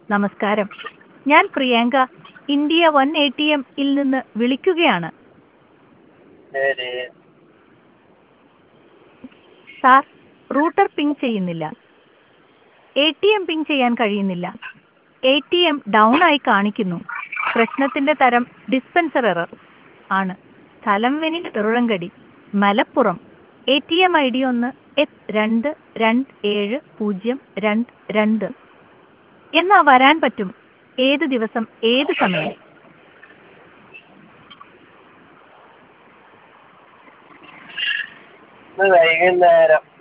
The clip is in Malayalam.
നമസ്കാരം ഞാൻ Priyanka India one A T എമ്മിൽ നിന്ന് വിളിക്കുകയാണ് ശരി സാർ റൂട്ടർ പിങ് ചെയ്യുന്നില്ല എ ടി എം പിങ് ചെയ്യാൻ കഴിയുന്നില്ല എ ടി എം ഡൗൺ ആയി കാണിക്കുന്നു പ്രശ്നത്തിന്റെ തരം ഡിസ്പെൻസർ എറർ ആണ് സ്ഥലം വെനി ചെറുഴങ്കടി Malappuram A T M I D ഒന്ന് എഫ് രണ്ട് രണ്ട് ഏഴ് പൂജ്യം രണ്ട് രണ്ട് എന്നാ വരാൻ പറ്റും ഏത് ദിവസം ഏത് സമയം ഇന്ന് വൈകുന്നേരം